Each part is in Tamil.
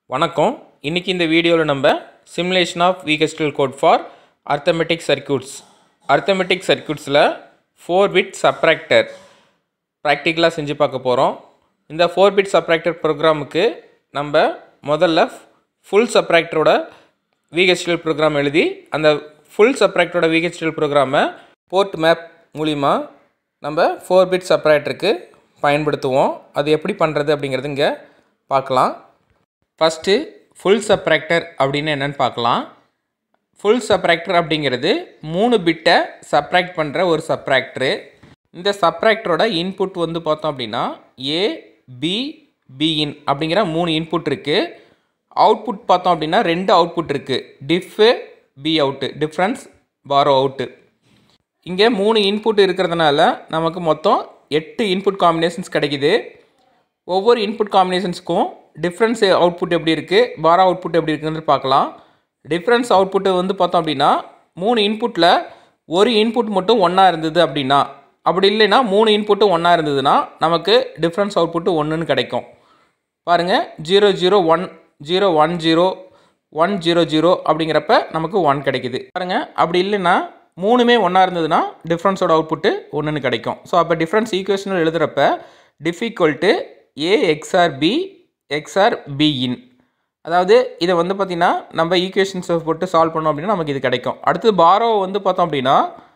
வணக்கம் இன்றைக்கி இந்த வீடியோவில் நம்ம simulation of VHDL code for arithmetic circuits arithmetic சர்க்யூட்ஸில் ஃபோர் பிட் சப்ராக்டர் ப்ராக்டிக்கலாக செஞ்சு பார்க்க போகிறோம் இந்த ஃபோர் பிட் சப்ராக்டர் ப்ரோக்ராமுக்கு நம்ம முதல்ல ஃபுல் சப்ராக்டரோட விஹெச்டிஎல் ப்ரோக்ராம் எழுதி அந்த ஃபுல் சப்ராக்டரோட விஹெச்டிஎல் ப்ரோக்ராமை போர்ட் மேப் மூலிமா நம்ம ஃபோர் பிட் சப்ராக்டருக்கு பயன்படுத்துவோம் அது எப்படி பண்ணுறது அப்படிங்கிறது இங்கே பார்க்கலாம் ஃபஸ்ட்டு ஃபுல் சப்ராக்டர் அப்படின்னு என்னென்னு பார்க்கலாம் ஃபுல் சப்ராக்டர் அப்படிங்கிறது மூணு பிட்டை சப்ராக்ட் பண்ணுற ஒரு சப்ராக்டரு இந்த சப்ராக்டரோட இன்புட் வந்து பார்த்தோம் அப்படின்னா ஏ பி பிஇன் அப்படிங்கிற மூணு இன்புட் இருக்குது அவுட்புட் பார்த்தோம் அப்படின்னா ரெண்டு அவுட்புட் இருக்குது diff B out difference borrow out இங்கே மூணு இன்புட் இருக்கிறதுனால நமக்கு மொத்தம் எட்டு இன்புட் காம்பினேஷன்ஸ் கிடைக்குது ஒவ்வொரு இன்புட் காம்பினேஷன்ஸ்க்கும் டிஃப்ரென்ஸ் அவுட்புட் எப்படி இருக்குது பாரா அவுட்புட் எப்படி இருக்குன்னு பார்க்கலாம் டிஃப்ரென்ஸ் அவுட்புட்டு வந்து பார்த்தோம் அப்படின்னா மூணு இன்புட்டில் ஒரு இன்புட் மட்டும் ஒன்றா இருந்தது அப்படின்னா அப்படி இல்லைன்னா மூணு இன்புட்டும் ஒன்றா இருந்ததுன்னா நமக்கு டிஃப்ரென்ஸ் அவுட்புட்டு ஒன்றுன்னு கிடைக்கும் பாருங்கள் zero zero one zero one zero one zero zero அப்படிங்கிறப்ப நமக்கு ஒன் கிடைக்குது பாருங்கள் அப்படி இல்லைன்னா மூணுமே ஒன்றா இருந்ததுன்னா டிஃப்ரென்ஸோட அவுட்புட்டு ஒன்றுன்னு கிடைக்கும் ஸோ அப்போ டிஃப்ரென்ஸ் ஈக்குவேஷனில் எழுதுகிறப்ப diff equal to A xor B xor B in அதாவது இதை வந்து பார்த்திங்கன்னா நம்ம ஈக்குவேஷன்ஸை போட்டு சால்வ் பண்ணோம் அப்படின்னா நமக்கு இது கிடைக்கும் அடுத்து பாரோ வந்து பார்த்தோம் அப்படின்னா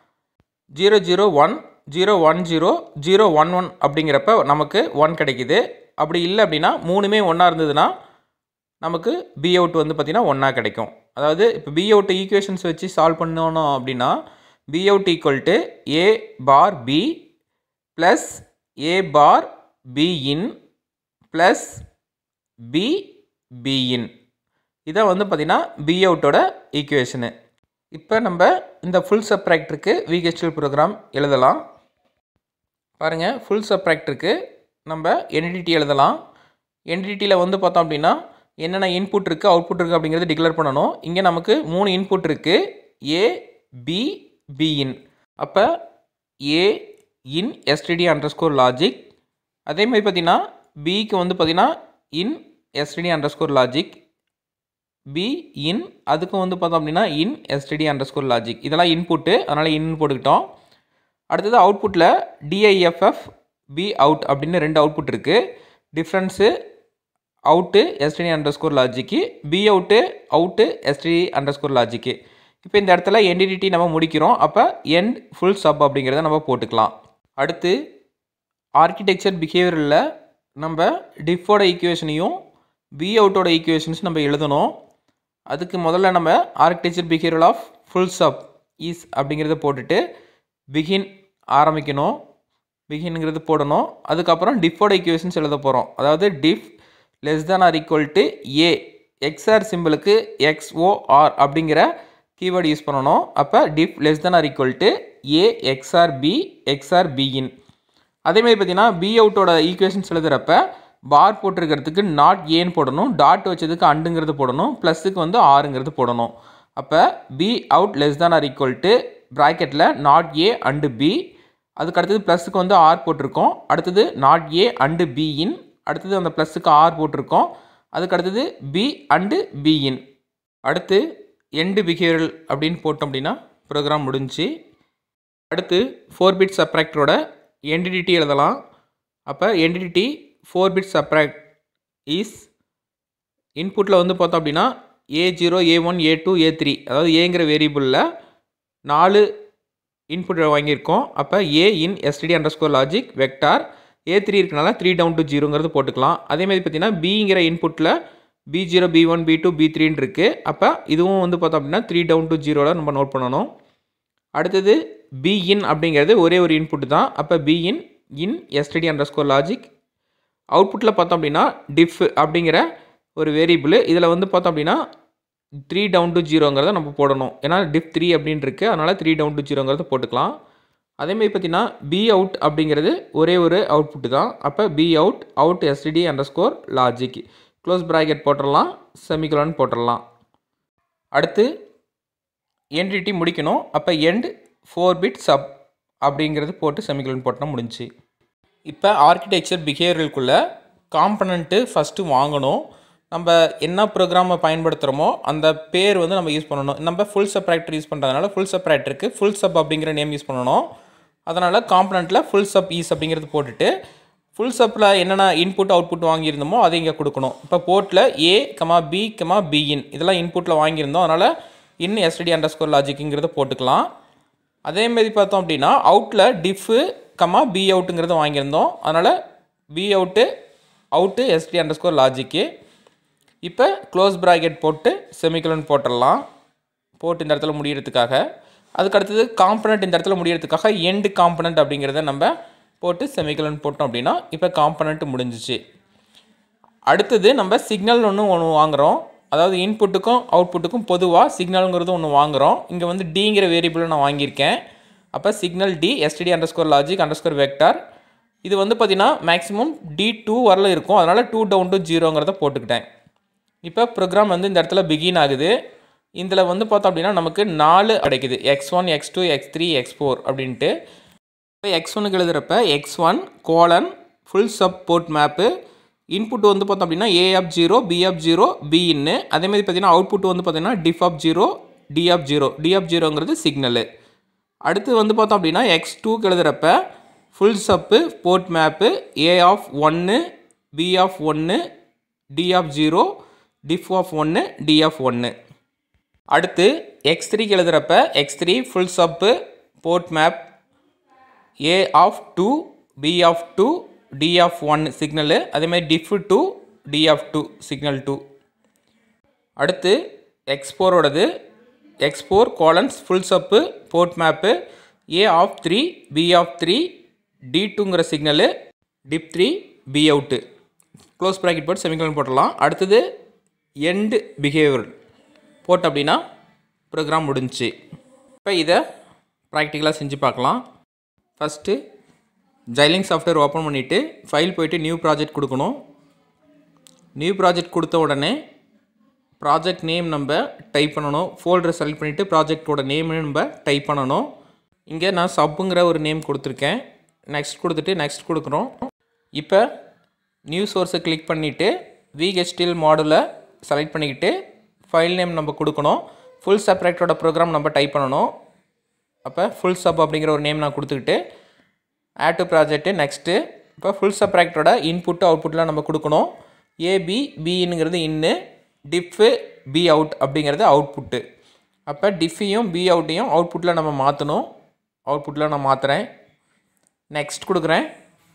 zero zero one zero one zero zero one one அப்படிங்கிறப்ப நமக்கு ஒன் கிடைக்குது அப்படி இல்லை அப்படின்னா மூணுமே ஒன்றா இருந்ததுன்னா நமக்கு பி அவுட் வந்து பார்த்திங்கன்னா ஒன்றா கிடைக்கும் அதாவது இப்போ பி அவுட் ஈக்குவேஷன்ஸ் வச்சு சால்வ் பண்ணணும் அப்படின்னா B out equal to A bar B plus A bar B in plus B B in இதை வந்து பார்த்திங்கன்னா பி அவுட்டோட ஈக்குவேஷனு இப்போ நம்ம இந்த ஃபுல் சப்ராக்டருக்கு விஹெச்எல் ப்ரோக்ராம் எழுதலாம் பாருங்கள் ஃபுல் சப்ராக்டருக்கு நம்ம என்டிடி எழுதலாம் என்டிடியில் வந்து பார்த்தோம் அப்படின்னா என்னென்ன இன்புட் இருக்குது அவுட்புட் இருக்குது அப்படிங்கிறத டிக்ளேர் பண்ணணும் இங்கே நமக்கு மூணு இன்புட் இருக்குது ஏ பி பி இன் அப்போ A in STD underscore logic அதே மாதிரி பார்த்தீங்கன்னா பிக்கு வந்து பார்த்தீங்கன்னா in STD underscore logic B in அதுக்கும் வந்து பார்த்தோம் அப்படின்னா in STD underscore logic இதெல்லாம் இன்புட்டு அதனால் இன் போட்டுக்கிட்டோம் அடுத்தது அவுட்புட்டில் டிஐஎஃப்எஃப் பி அவுட் அப்படின்னு ரெண்டு அவுட்புட் இருக்குது difference out STD underscore logic B out out STD underscore logic இப்போ இந்த இடத்துல என்டிடிடி நம்ம முடிக்கிறோம் அப்போ எண்ட் ஃபுல் சப் அப்படிங்கிறத நம்ம போட்டுக்கலாம் அடுத்து ஆர்கிடெக்சர் பிஹேவியரில் நம்ம டிஃபோட ஈக்குவேஷனையும் பி அவுட்டோட ஈக்குவேஷன்ஸ் நம்ம எழுதணும் அதுக்கு முதல்ல நம்ம architecture behaviour of full sub is அப்படிங்கிறத போட்டுட்டு பிகின் ஆரம்பிக்கணும் பிகின்ங்கிறது போடணும் அதுக்கப்புறம் டிஃபோட ஈக்குவேஷன்ஸ் எழுத போகிறோம் அதாவது diff less than or equal to A xor சிம்பிளுக்கு எக்ஸ்ஓஆர் அப்படிங்கிற கீவேர்டு யூஸ் பண்ணணும் அப்போ diff less than or equal to A xor B xor B in அதேமாதிரி பார்த்தீங்கன்னா பி அவுட்டோட ஈக்குவேஷன்ஸ் எழுதுகிறப்ப பார் போட்டிருக்கிறதுக்கு நாட் ஏன்னு போடணும் டாட் வச்சதுக்கு அண்டுங்கிறது போடணும் ப்ளஸுக்கு வந்து ஆறுங்கிறது போடணும் அப்போ B out less than or equal to ப்ராக்கெட்டில் நாட் ஏ அண்டு பி அதுக்கு அடுத்தது ப்ளஸுக்கு வந்து ஆர் போட்டிருக்கோம் அடுத்தது not A and B in அடுத்தது அந்த ப்ளஸுக்கு ஆர் போட்டிருக்கோம் அதுக்கு அடுத்தது பி அண்டு பி இன் அடுத்து எண்டு பிஹேவியரல் அப்படின்னு போட்டோம் அப்படின்னா ப்ரோக்ராம் முடிஞ்சு அடுத்து ஃபோர் பிட் சப்ராக்டரோட என்டிடிடி எழுதலாம் அப்போ entity four bit subtract is இன்புட்டில் வந்து பார்த்தோம் அப்படின்னா A zero A one A two A three அதாவது ஏங்கிற வேரியபிளில் நாலு இன்புட் வாங்கியிருக்கோம் அப்போ A in STD underscore logic vector A three இருக்கனால த்ரீ டவுன் டு ஜீரோங்கிறது போட்டுக்கலாம் அதேமாதிரி பார்த்தீங்கன்னா பிங்கிற இன்புட்டில் B zero B one B two B த்ரீன்னு இருக்குது அப்போ இதுவும் வந்து பார்த்தோம் அப்படின்னா த்ரீ டவுன் டு ஜீரோவில் நம்ம நோட் பண்ணணும் அடுத்தது பி இன் அப்படிங்கிறது ஒரே ஒரு இன்புட் தான் அப்போ B in in STD underscore logic அவுட்புட்டில் பார்த்தோம் அப்படின்னா டிஃப் அப்படிங்கிற ஒரு வேரியபிள் இதில் வந்து பார்த்தோம் அப்படின்னா த்ரீ டவுன் டு ஜீரோங்கிறத நம்ம போடணும் ஏன்னா டிஃப் த்ரீ அப்படின்னு இருக்குது அதனால் த்ரீ டவுன் டு ஜீரோங்கிறத போட்டுக்கலாம் அதேமாதிரி பார்த்தீங்கன்னா பி அவுட் அப்படிங்கிறது ஒரே ஒரு அவுட்புட்டு தான் அப்போ B out out STD underscore logic close bracket போட்டுடலாம் செமிகுலான் போட்டுடலாம் அடுத்து என்டிடி முடிக்கணும் அப்போ எண்ட் ஃபோர் பிட் சப் அப்படிங்கிறது போட்டு செமிகுலன் போட்டோம்னா முடிஞ்சு இப்போ ஆர்கிடெக்சர் பிஹேவியருக்குள்ளே காம்பனண்ட்டு ஃபஸ்ட்டு வாங்கணும் நம்ம என்ன ப்ரோக்ராமை பயன்படுத்துகிறோமோ அந்த பேர் வந்து நம்ம யூஸ் பண்ணணும் நம்ம ஃபுல் சப்ராக்டர் யூஸ் பண்ணுறதுனால ஃபுல் சப்ராக்டருக்கு ஃபுல் சப் அப்படிங்கிற நேம் யூஸ் பண்ணணும் அதனால் காம்பனண்ட்டில் ஃபுல் சப் ஈஸ் அப்படிங்கிறது போட்டுட்டு ஃபுல் சப்பில் என்னென்ன இன்புட் அவுட்புட் வாங்கியிருந்தோமோ அதை இங்கே கொடுக்கணும் இப்போ போர்ட்டில் A comma B comma B in இதெல்லாம் இன்புட்டில் வாங்கியிருந்தோம் அதனால் இன் எஸ்டிடி அண்டர் ஸ்கோர் லாஜிக்குங்கிறத போட்டுக்கலாம் அதேமாரி பார்த்தோம் அப்படின்னா அவுட்டில் டிஃபு கமா பி அவுட்டுங்கிறத வாங்கியிருந்தோம் அதனால் B out out STD underscore logic இப்போ க்ளோஸ் ப்ராக்கெட் போட்டு செமிக்கலன் போட்டுடலாம் போட்டு இந்த இடத்துல முடியறதுக்காக அதுக்கு அடுத்தது காம்பனண்ட் இந்த இடத்துல முடியறதுக்காக எண்டு காம்பனண்ட் அப்படிங்கிறத நம்ம போட்டு செமிக்கலன் போட்டோம் அப்படின்னா இப்போ காம்பனண்ட் முடிஞ்சிச்சு அடுத்தது நம்ம சிக்னல் ஒன்று ஒன்று வாங்குகிறோம் அதாவது இன்புட்டுக்கும் அவுட்புட்டுக்கும் பொதுவாக சிக்னலுங்கிறது ஒன்று வாங்குகிறோம் இங்கே வந்து டிங்கிற வேரியபிளை நான் வாங்கியிருக்கேன் அப்போ signal T STD underscore logic underscore vector இது வந்து பார்த்திங்கன்னா மேக்ஸிமம் டி டூ வரல இருக்கும் அதனால் டூ டவுன் டு ஜீரோங்கிறத போட்டுக்கிட்டேன் இப்போ ப்ரோக்ராம் வந்து இந்த இடத்துல பிகின் ஆகுது இதில் வந்து பார்த்தோம் அப்படின்னா நமக்கு நாலு கிடைக்குது X one X two X three X four அப்படின்ட்டு இப்போ எக்ஸ் ஒனுக்கு எழுதுகிறப்ப X one colon full sub port map input வந்து பார்த்தோம் அப்படின்னா A of zero B of zero B இன்னு அதேமாதிரி பார்த்தீங்கன்னா அவுட்புட் வந்து பார்த்தீங்கன்னா diff of zero T of zero T of ஜீரோங்கிறது சிக்னலு அடுத்து வந்து பார்த்தோம் அப்படின்னா எக்ஸ் டூக்கு எழுதுகிறப்ப full sub port map A of ஒன்று பி ஆஃப் ஒன்று T of zero diff of ஒன்று டி ஆஃப் ஒன்று அடுத்து எக்ஸ் த்ரீக்கு எழுதுகிறப்ப X three full sub port map A of two B of two T of one signal அதேமாதிரி diff two T of two signal two அடுத்து எக்ஸ் ஃபோரோடது X four colons full sub port map A of three B of three T டூங்கிற signal diff three B out close bracket போட்டு செமிக்கலன் போட்டுடலாம் அடுத்தது எண்டு பிஹேவியர் போட்டு அப்படின்னா ப்ரோக்ராம் முடிஞ்சுச்சு இப்போ இதை ப்ராக்டிக்கலாக செஞ்சு பார்க்கலாம் ஃபஸ்ட்டு ஜைலிங் சாஃப்ட்வேர் ஓப்பன் பண்ணிவிட்டு ஃபைல் போயிட்டு நியூ ப்ராஜெக்ட் கொடுக்கணும் நியூ ப்ராஜெக்ட் கொடுத்த உடனே ப்ராஜெக்ட் நேம் நம்ம டைப் பண்ணணும் ஃபோல்டரை செலக்ட் பண்ணிவிட்டு ப்ராஜெக்டோட நேம் நம்ம டைப் பண்ணணும் இங்கே நான் சப்புங்கிற ஒரு நேம் கொடுத்துருக்கேன் நெக்ஸ்ட் கொடுத்துட்டு நெக்ஸ்ட் கொடுக்குறோம் இப்போ நியூ சோர்ஸை கிளிக் பண்ணிவிட்டு விஹெச்டிஎல் மாடலை செலக்ட் பண்ணிக்கிட்டு ஃபைல் நேம் நம்ம கொடுக்கணும் ஃபுல் செப்பரேட்டோட ப்ரோக்ராம் நம்ம டைப் பண்ணணும் அப்போ ஃபுல் சப் அப்படிங்கிற ஒரு நேம் நான் கொடுத்துக்கிட்டு ஆட் டு ப்ராஜெக்ட்டு நெக்ஸ்ட்டு இப்போ ஃபுல் சப்ராக்டரோட இன்புட்டு அவுட்புட்லாம் நம்ம கொடுக்கணும் ஏபி பின்னுங்கிறது இன்னு டிஃப்பு பி அவுட் அப்படிங்கிறது அவுட்புட்டு அப்போ டிஃபையும் பி அவுட்டையும் அவுட்புட்டில் நம்ம மாற்றணும் அவுட்புட்டில் நான் மாற்றுறேன் நெக்ஸ்ட் கொடுக்குறேன்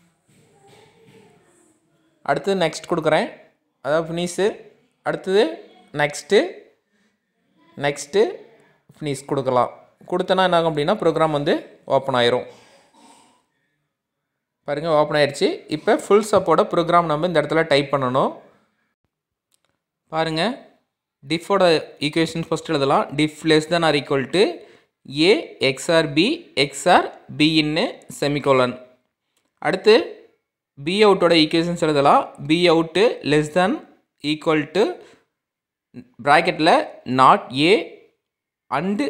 அடுத்தது நெக்ஸ்ட் கொடுக்குறேன் அதாவது ஃபினிஷு அடுத்தது நெக்ஸ்ட்டு நெக்ஸ்ட்டு ஃபினிஷ் கொடுக்கலாம் கொடுத்தனா என்ன ஆகும் அப்படின்னா ப்ரோக்ராம் வந்து ஓப்பன் ஆயிரும் பாருங்கள் ஓப்பன் ஆயிடுச்சு இப்போ ஃபுல் சப்போட ப்ரோக்ராம் நம்ம இந்த இடத்துல டைப் பண்ணணும் பாருங்கள் டிஃபோட ஈக்குவேஷன் ஃபஸ்ட் எழுதலாம் diff less than or equal to A xor B xor பின்னு செமிகோலன் அடுத்து பி அவுட்டோட ஈக்குவேஷன்ஸ் எழுதலாம் B out less than equal to ப்ராக்கெட்டில் not A and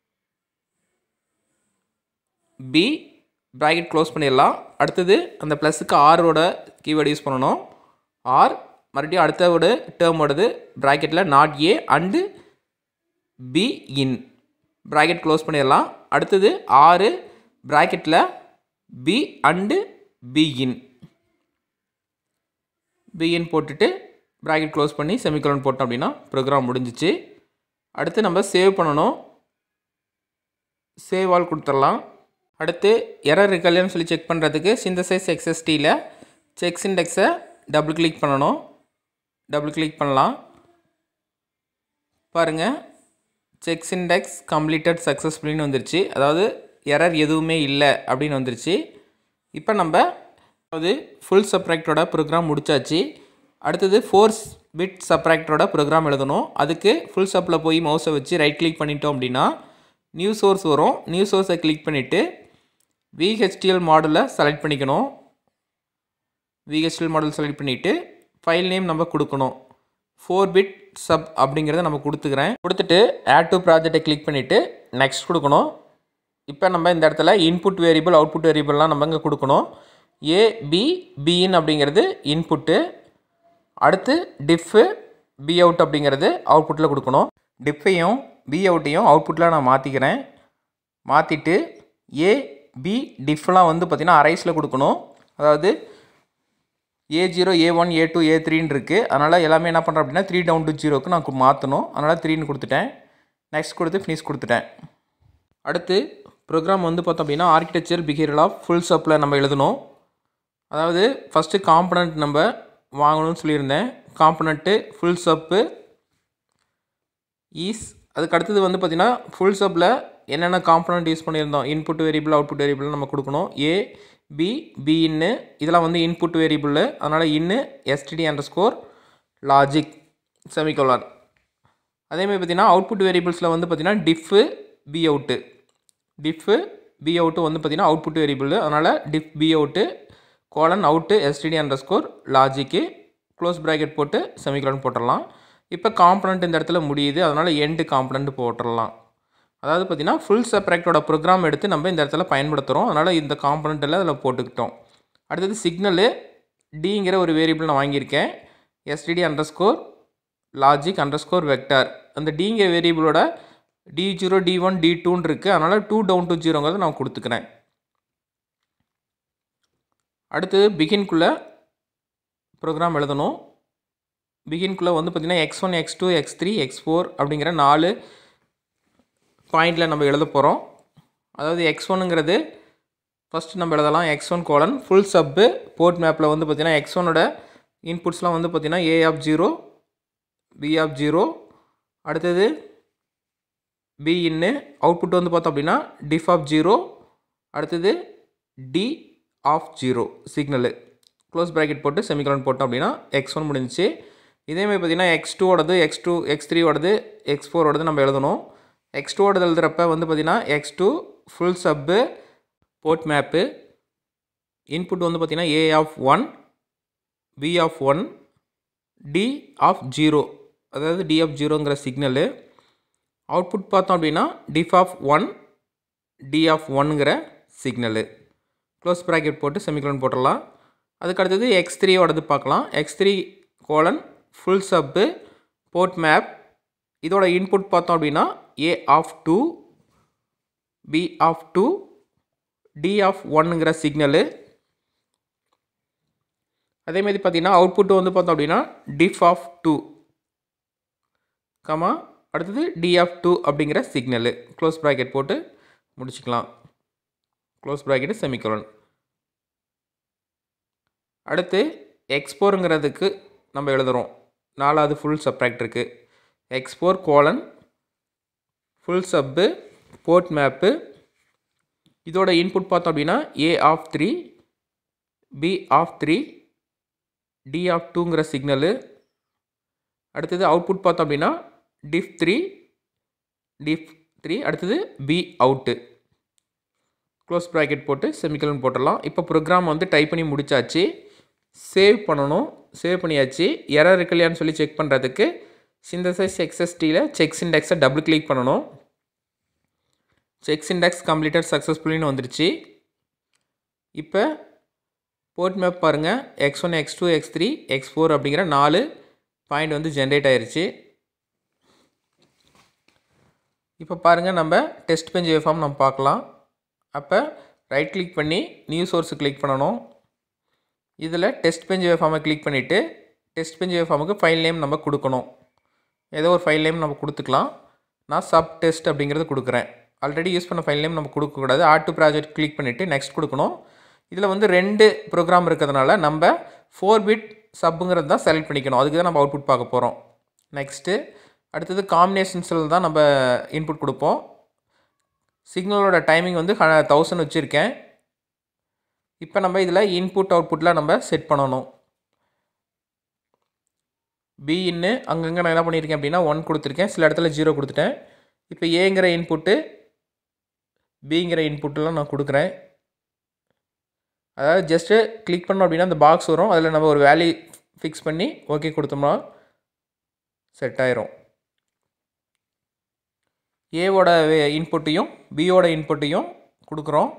B bracket close பண்ணிடலாம் அடுத்தது அந்த ப்ளஸுக்கு ஆரோட கீவேர்டு யூஸ் பண்ணணும் ஆர் மறுபடியும் அடுத்தவோட டேர்மோடது ப்ராக்கெட்டில் not A and B in bracket close பண்ணிடலாம் அடுத்தது ஆறு ப்ராக்கெட்டில் B and B in B in போட்டுட்டு ப்ராக்கெட் க்ளோஸ் பண்ணி செமிகோலன் போட்டோம் அப்படின்னா ப்ரோக்ராம் முடிஞ்சிச்சு அடுத்து நம்ம சேவ் பண்ணணும் சேவ் ஆல் கொடுத்துடலாம் அடுத்து எரர் இருக்கலைன்னு சொல்லி செக் பண்ணுறதுக்கு சிந்தசைஸ் எக்ஸ்எஸ்டியில் செக்ஸ் இண்டெக்ஸை டபுள் கிளிக் பண்ணணும் டபுள் கிளிக் பண்ணலாம் பாருங்கள் செக்ஸ் இண்டெக்ஸ் கம்ப்ளீட்டட் சக்ஸஸ்ஃபுல்லின்னு வந்துருச்சு அதாவது எரர் எதுவுமே இல்லை அப்படின்னு வந்துருச்சு இப்போ நம்ம அதாவது ஃபுல் சப்ராக்டரோட ப்ரோக்ராம் முடிச்சாச்சு அடுத்தது ஃபோர்ஸ் பிட் சப்ராக்டரோட ப்ரோக்ராம் எழுதணும் அதுக்கு ஃபுல் சப்பில் போய் மவுஸை வச்சு ரைட் கிளிக் பண்ணிட்டோம் அப்படின்னா நியூ சோர்ஸ் வரும் நியூ சோர்ஸை கிளிக் பண்ணிவிட்டு விஹெச்டிஎல் மாடலை செலக்ட் பண்ணிக்கணும் விஹெச்டிஎல் மாடல் செலக்ட் பண்ணிவிட்டு ஃபைல் நேம் நம்ம கொடுக்கணும் ஃபோர் பிட் சப் அப்படிங்கிறத நம்ம கொடுத்துக்கிறேன் கொடுத்துட்டு ஆட் டு ப்ராஜெக்டை கிளிக் பண்ணிவிட்டு நெக்ஸ்ட் கொடுக்கணும் இப்போ நம்ம இந்த இடத்துல இன்புட் வேரியபிள் அவுட்புட் வேரியபிள்லாம் நம்ம இங்கே கொடுக்கணும் ஏ பி பிஇன் அப்படிங்கிறது இன்புட்டு அடுத்து டிஃப்பு பி அவுட் அப்படிங்கிறது அவுட்புட்டில் கொடுக்கணும் டிஃப்பையும் பி அவுட்டையும் அவுட்புட்டில் நான் மாற்றிக்கிறேன் மாற்றிட்டு ஏ பி டிஃப்லாம் வந்து பார்த்திங்கன்னா அரைஸில் கொடுக்கணும் அதாவது A zero A one A two A த்ரீன்னு இருக்குது அதனால் எல்லாமே என்ன பண்ணுறேன் அப்படின்னா த்ரீ டவுன் டு ஜீரோக்கு நான் கு- மாற்றணும் அதனால் த்ரீன்னு கொடுத்துட்டேன் நெக்ஸ்ட் கொடுத்து ஃபினிஷ் கொடுத்துட்டேன் அடுத்து ப்ரோக்ராம் வந்து பார்த்தோம் அப்படின்னா ஆர்கிடெக்சர் பிஹேவியர் ஆஃப் ஃபுல் சப்பில் நம்ம எழுதணும் அதாவது ஃபஸ்ட்டு காம்பனண்ட் நம்ம வாங்கணும்னு சொல்லியிருந்தேன் காம்பனண்ட்டு ஃபுல் சப்பு ஈஸ் அதுக்கு அடுத்தது வந்து பார்த்திங்கன்னா ஃபுல் சப்பில் என்னென்ன காம்பனண்ட் யூஸ் பண்ணியிருந்தோம் இன்புட் வேரியபிள் அவுட்புட் வேரியபிள் நம்ம கொடுக்கணும் ஏ பி பி இன்னு இதெல்லாம் வந்து இன்புட் வேரியபிள் அதனால் இன்னு STD underscore logic semicolon அதேமாதிரி பார்த்தீங்கன்னா அவுட்புட் வேரியபிள்ஸில் வந்து பார்த்தீங்கன்னா diff B out diff B out வந்து பார்த்தீங்கன்னா அவுட்புட் வேரியபிள் அதனால் diff B out colon out STD underscore logic close bracket போட்டு செமிகோலன் போட்டுடலாம் இப்போ காம்பனண்ட் இந்த இடத்துல முடியுது அதனால் எண்டு காம்பனண்ட் போட்டுடலாம் அதாவது பார்த்தீங்கன்னா ஃபுல் செப்பரேட்டோட ப்ரோக்ராம் எடுத்து நம்ம இந்த இடத்துல பயன்படுத்துகிறோம் அதனால் இந்த காம்பனண்ட் எல்லாம் அதில் போட்டுக்கிட்டோம் அடுத்தது சிக்னலு டிங்கிற ஒரு வேரியபிள் நான் வாங்கியிருக்கேன் STD underscore logic underscore vector அந்த டிங்கிற வேரியபிளோட T zero T one T டூன்னு இருக்குது அதனால் டூ டவுன் டு ஜீரோங்கிறத நான் கொடுத்துக்கிறேன் அடுத்தது பிகின்குள்ளே ப்ரோக்ராம் எழுதணும் பிகின்குள்ளே வந்து பார்த்திங்கன்னா X one X two X three X four அப்படிங்கிற நாலு பாயிண்டில் நம்ம எழுத போகிறோம் அதாவது எக்ஸ் ஒன்னுங்கிறது ஃபஸ்ட்டு நம்ம எழுதலாம் X one colon full sub port மேப்பில் வந்து பார்த்திங்கன்னா எக்ஸ் ஒனோட இன்புட்ஸ்லாம் வந்து பார்த்திங்கன்னா A of zero B of zero அடுத்தது பி இன்னு அவுட்புட் வந்து பார்த்தோம் அப்படின்னா டிஃப் ஆஃப் ஜீரோ அடுத்தது T of zero signal close bracket போட்டு செமிகலன் போட்டோம் அப்படின்னா எக்ஸ் ஒன் முடிஞ்சிச்சு இதேமாதிரி பார்த்தீங்கன்னா எக்ஸ் டூவோடது எக்ஸ் டூ எக்ஸ் த்ரீயோடது எக்ஸ் ஃபோரோடது நம்ம எழுதணும் எக்ஸ் டூவோடது எழுதுறப்ப வந்து பார்த்திங்கன்னா X two full sub port map input வந்து பார்த்திங்கன்னா A of one B of one T of zero அதாவது டி ஆஃப் ஜீரோங்கிற சிக்னலு அவுட்புட் பார்த்தோம் அப்படின்னா diff of one T of ஒன்னுங்கிற சிக்னலு க்ளோஸ் ப்ராக்கெட் போட்டு செமிகலன் போட்டுடலாம் அதுக்கு அடுத்தது எக்ஸ் த்ரீயோடது பார்க்கலாம் X three colon full sub port map இதோட இன்புட் பார்த்தோம் அப்படின்னா A of two B of two T of ஒன்னுங்கிற சிக்னலு அதேமாதிரி பார்த்தீங்கன்னா அவுட்புட் வந்து பார்த்தோம் அப்படின்னா டிஃப் ஆஃப் டூ கமா அடுத்தது டி ஆஃப் டூ அப்படிங்கிற சிக்னலு க்ளோஸ் ப்ராக்கெட் போட்டு முடிச்சுக்கலாம் க்ளோஸ் ப்ராக்கெட்டு செமிகோலன் அடுத்து எக்ஸ்போருங்கிறதுக்கு நம்ம எழுதுகிறோம் நாலாவது ஃபுல் சப்ராக்டருக்கு X four colon full sub port map இதோட இன்புட் பார்த்தோம் அப்படின்னா A of three B of three T of டூங்கிற சிக்னலு அடுத்தது அவுட்புட் பார்த்தோம் அப்படின்னா டிஃப் த்ரீ டிஃப் த்ரீ அடுத்தது பி அவுட்டு க்ளோஸ் ப்ராக்கெட் போட்டு செமிக்கலன் போட்டுடலாம் இப்போ ப்ரோக்ராம் வந்து டைப் பண்ணி முடிச்சாச்சு சேவ் பண்ணணும் சேவ் பண்ணியாச்சு எரர் இருக்கு இல்லையான்னு சொல்லி செக் பண்ணுறதுக்கு சிந்தசைஸ் எக்ஸ்எஸ்டியில் செக்ஸ் இண்டெக்ஸை டபுள் கிளிக் பண்ணணும் செக்ஸ் இண்டெக்ஸ் கம்ப்ளீட்டட் சக்ஸஸ்ஃபுல்லின்னு வந்துருச்சு இப்போ போர்ட் மேப் பாருங்கள் X one X two X three X four அப்படிங்கிற நாலு பாயிண்ட் வந்து ஜென்ரேட் ஆயிருச்சு இப்போ பாருங்கள் நம்ம டெஸ்ட் பெஞ்ச் வேஃபார்ம் நம்ம பார்க்கலாம் அப்போ ரைட் கிளிக் பண்ணி நியூ சோர்ஸு கிளிக் பண்ணணும் இதில் டெஸ்ட் பெஞ்ச் வேஃபார்மை கிளிக் பண்ணிவிட்டு டெஸ்ட் பெஞ்ச் வேஃபார்முக்கு ஃபைல் நேம் நம்ம கொடுக்கணும் ஏதோ ஒரு ஃபைல் நேம் நம்ம கொடுத்துக்கலாம் நான் சப் டெஸ்ட் அப்படிங்கிறது கொடுக்குறேன் ஆல்ரெடி யூஸ் பண்ண ஃபைல் நேம் நம்ம கொடுக்கக்கூடாது ஆட் டு ப்ராஜெக்ட் கிளிக் பண்ணிவிட்டு நெக்ஸ்ட் கொடுக்கணும் இதில் வந்து ரெண்டு ப்ரோக்ராம் இருக்கிறதுனால நம்ம ஃபோர் பிட் சப்புங்கிறது தான் செலக்ட் பண்ணிக்கணும் அதுக்கு தான் நம்ம அவுட்புட் பார்க்க போகிறோம் நெக்ஸ்ட்டு அடுத்தது காம்பினேஷன்ஸில் தான் நம்ம இன்புட் கொடுப்போம் சிக்னலோட டைமிங் வந்து தௌசண்ட் வச்சுருக்கேன் இப்போ நம்ம இதில் இன்புட் அவுட்புட்டில் நம்ம செட் பண்ணணும் பி இன்னு அங்கங்கே நான் என்ன பண்ணியிருக்கேன் அப்படின்னா ஒன் கொடுத்துருக்கேன் சில இடத்துல ஜீரோ கொடுத்துட்டேன் இப்போ ஏங்கிற இன்புட்டு பிங்கிற இன்புட்டெல்லாம் நான் கொடுக்குறேன் அதாவது ஜஸ்ட்டு கிளிக் பண்ணோம் அப்படின்னா அந்த பாக்ஸ் வரும் அதில் நம்ம ஒரு வேல்யூ ஃபிக்ஸ் பண்ணி ஓகே கொடுத்தோம்னா செட் ஆயிரும் ஏவோட இன்புட்டையும் பியோட இன்புட்டையும் கொடுக்குறோம்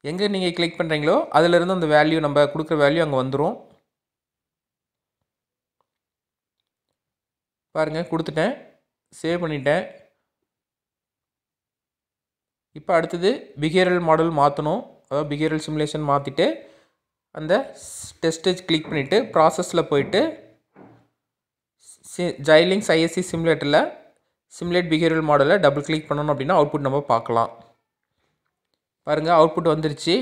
எங்கே நீங்கள் கிளிக் பண்ணுறீங்களோ அதிலிருந்து அந்த வேல்யூ நம்ம கொடுக்குற வேல்யூ அங்கே வந்துடும் பாருங்கள் கொடுத்துட்டேன் சேவ் பண்ணிட்டேன் இப்போ அடுத்தது பிஹேரியல் மாடல் மாற்றணும் அதாவது பிஹேரியல் சிமுலேஷன் மாற்றிட்டு அந்த டெஸ்டேஜ் கிளிக் பண்ணிவிட்டு ப்ராசஸில் போயிட்டு ஜைலிங்ஸ் ஐஎஸ்சி சிமுலேட்டரில் சிமுலேட் பிஹேரியல் மாடலை டபுள் கிளிக் பண்ணணும் அப்படின்னா அவுட்புட் நம்ம பார்க்கலாம் பாருங்கள் அவுட்புட் வந்துருச்சு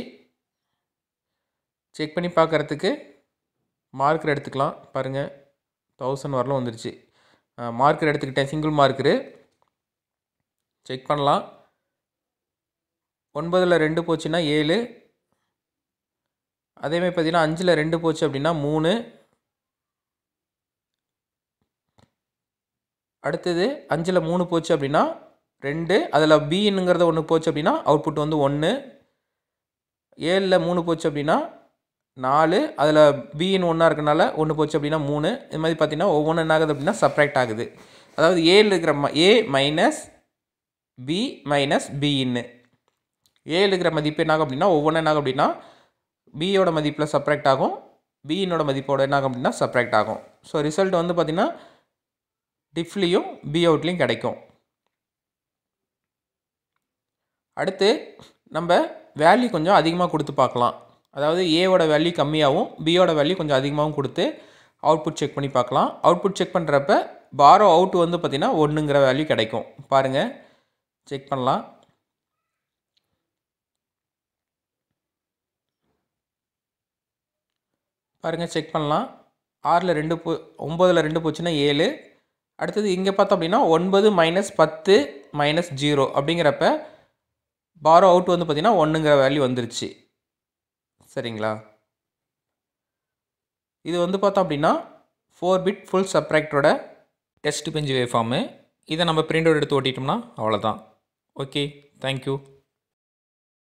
செக் பண்ணி பார்க்குறதுக்கு மார்க்கர் எடுத்துக்கலாம் பாருங்கள் தௌசண்ட் வரலும் வந்துருச்சு மார்க்கர் எடுத்துக்கிட்டேன் சிங்கிள் மார்க்கரு செக் பண்ணலாம் ஒன்பதில் ரெண்டு போச்சுன்னா ஏழு அதேமாதிரி பார்த்தீங்கன்னா அஞ்சில் ரெண்டு போச்சு அப்படின்னா மூணு அடுத்தது அஞ்சில் மூணு போச்சு அப்படின்னா ரெண்டு அதில் பின்னுங்கிறத ஒன்று போச்சு அப்படின்னா அவுட்புட் வந்து ஒன்று ஏழில் மூணு போச்சு அப்படின்னா நாலு அதில் பின்னு ஒன்றா இருக்கனால ஒன்று போச்சு அப்படின்னா மூணு இது மாதிரி பார்த்தீங்கன்னா ஒவ்வொன்று என்ன ஆகுது அப்படின்னா சப்ராக்ட் ஆகுது அதாவது ஏழு இருக்கிற ம ஏ மைனஸ் பி மைனஸ் பின்னு ஏழு இருக்கிற மதிப்பு என்ன ஆகும் அப்படின்னா ஒவ்வொன்றும் என்ன ஆகும் அப்படின்னா பியோட மதிப்பில் சப்ராக்ட் ஆகும் பியினோட மதிப்போட என்ன ஆகும் அப்படின்னா சப்ராக்ட் ஆகும் ஸோ ரிசல்ட் வந்து பார்த்திங்கன்னா டிஃப்லேயும் பி அவுட்லேயும் கிடைக்கும் அடுத்து நம்ம வேல்யூ கொஞ்சம் அதிகமாக கொடுத்து பார்க்கலாம் அதாவது ஏவோட வேல்யூ கம்மியாகவும் பியோட வேல்யூ கொஞ்சம் அதிகமாகவும் கொடுத்து அவுட்புட் செக் பண்ணி பார்க்கலாம் அவுட்புட் செக் பண்ணுறப்ப பாரோ அவுட் வந்து பார்த்திங்கன்னா ஒன்றுங்கிற வேல்யூ கிடைக்கும் பாருங்கள் செக் பண்ணலாம் பாருங்கள் செக் பண்ணலாம் ஆறில் ரெண்டு போ ஒம்பதில் ரெண்டு போச்சுன்னா ஏழு அடுத்தது இங்கே பார்த்தோம் அப்படின்னா ஒன்பது மைனஸ் பத்து மைனஸ் ஜீரோ அப்படிங்கிறப்ப பாரோ அவுட் வந்து பார்த்திங்கன்னா ஒன்றுங்கிற வேல்யூ வந்துருச்சு சரிங்களா இது வந்து பார்த்தோம் அப்படின்னா ஃபோர் பிட் ஃபுல் சப்ராக்டரோட டெஸ்ட் பெஞ்சு வே ஃபார்மு இதை நம்ம பிரிண்ட் அவுட் எடுத்து ஓட்டிட்டோம்னா அவ்வளோதான் ஓகே தேங்க்யூ